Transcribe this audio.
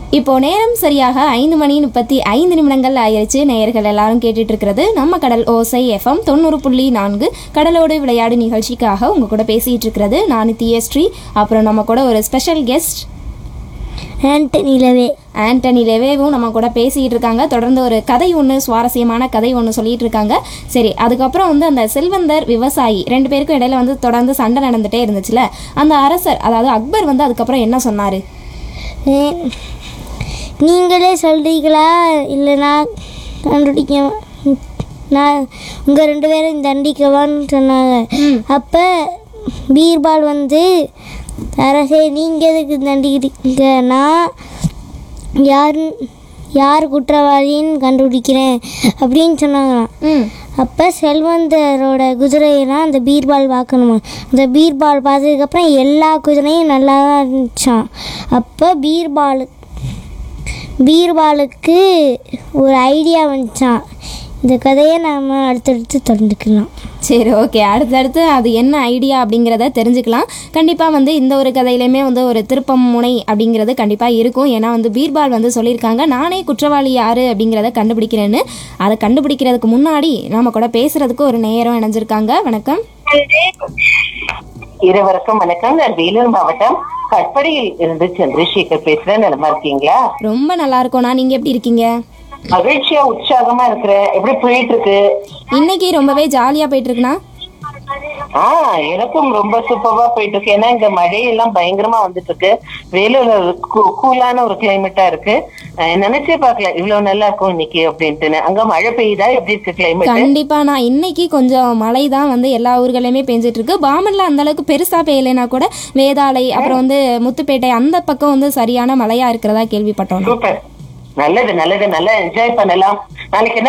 இப்போ நேரம் சரியாக ஐந்து மணி முப்பத்தி ஐந்து நிமிடங்கள் ஆயிருச்சு நேயர்கள் எல்லாரும் கேட்டுட்டு இருக்கிறது நம்ம கடல் ஓசை எஃப்எம் தொண்ணூறு புள்ளி நான்கு கடலோடு விளையாடு நிகழ்ச்சிக்காக உங்க கூட பேசிட்டு இருக்கிறது நான் தியஸ்ரீ அப்புறம் நம்ம கூட ஒரு ஸ்பெஷல் கெஸ்ட் ஆண்டனிலவே ஆண்டனி லெவேவும் நம்ம கூட பேசிட்டு இருக்காங்க தொடர்ந்து ஒரு கதை ஒன்று சுவாரஸ்யமான கதை ஒன்று சொல்லிட்டு இருக்காங்க சரி அதுக்கப்புறம் வந்து அந்த செல்வந்தர் விவசாயி ரெண்டு பேருக்கும் இடையில வந்து தொடர்ந்து சண்டை நடந்துட்டே இருந்துச்சுல அந்த அரசர் அதாவது அக்பர் வந்து அதுக்கப்புறம் என்ன சொன்னாரு நீங்களே சொல்கிறீங்களா இல்லை நான் கண்டுபிடிக்க நான் உங்கள் ரெண்டு பேரும் தண்டிக்கவான்னு சொன்னாங்க அப்போ பீர்பால் வந்து அரசே நீங்கள் எதுக்கு தண்டிக்கிறீங்க நான் யார் யார் குற்றவாளின்னு கண்டுபிடிக்கிறேன் அப்படின்னு சொன்னாங்களாம் ம் அப்போ செல்வந்தரோட குதிரையெல்லாம் அந்த பீர்பால் பார்க்கணுமா அந்த பீர்பால் பார்த்ததுக்கப்புறம் எல்லா குதிரையும் நல்லா தான் இருந்துச்சான் அப்போ பீர்பாலு பீர்பாலுக்கு ஒரு ஐடியா வந்துச்சான் இந்த கதையை நாம் அடுத்தடுத்து தொடர்ந்துக்கலாம் சரி ஓகே அடுத்தடுத்து அது என்ன ஐடியா அப்படிங்கிறத தெரிஞ்சுக்கலாம் கண்டிப்பாக வந்து இந்த ஒரு கதையிலையுமே வந்து ஒரு திருப்பம் முனை அப்படிங்கிறது கண்டிப்பாக இருக்கும் ஏன்னா வந்து பீர்பால் வந்து சொல்லியிருக்காங்க நானே குற்றவாளி யாரு அப்படிங்கிறத கண்டுபிடிக்கிறேன்னு அதை கண்டுபிடிக்கிறதுக்கு முன்னாடி நாம கூட பேசுறதுக்கு ஒரு நேரம் இணைஞ்சிருக்காங்க வணக்கம் இருவருக்கும் வணக்கம் நான் வேலூர் மாவட்டம் கட்படியில் இருந்து சந்திரசேகர் பேசுறேன் நலமா இருக்கீங்களா ரொம்ப நல்லா இருக்கோண்ணா நீங்கள் எப்படி இருக்கீங்க மகிழ்ச்சியா உற்சாகமா இருக்கிறேன் எப்படி போயிட்டு இருக்கு இன்னைக்கு ரொம்பவே ஜாலியாக போயிட்டு இருக்குண்ணா ஆஹ் எனக்கும் ரொம்ப சூப்பரா போயிட்டு இருக்கு ஏன்னா இங்க மழையெல்லாம் பயங்கரமா வந்துட்டு இருக்கு வேலூர்ல ஒரு கூ- கூலான ஒரு கிளைமேட்டா இருக்கு அஹ் நினைச்சே பார்க்கல இவ்வளவு நல்லா இருக்கும் இன்னைக்கு அப்படின்ட்டு அங்க மழை பெய்யுதா எப்படி இருக்கு கிளைமேட் கண்டிப்பா நான் இன்னைக்கு கொஞ்சம் மழை தான் வந்து எல்லா ஊர்களையுமே பெஞ்சிட்டு இருக்கு பாமன்ல அந்த அளவுக்கு பெருசா பெய்யலைன்னா கூட வேதாளை அப்புறம் வந்து முத்துப்பேட்டை அந்த பக்கம் வந்து சரியான மழையா இருக்கிறதா கேள்விப்பட்டோம் சூப்பர் நல்லது நல்லது நல்லா என்ஜாய் பண்ணலாம் நாளைக்கு என்ன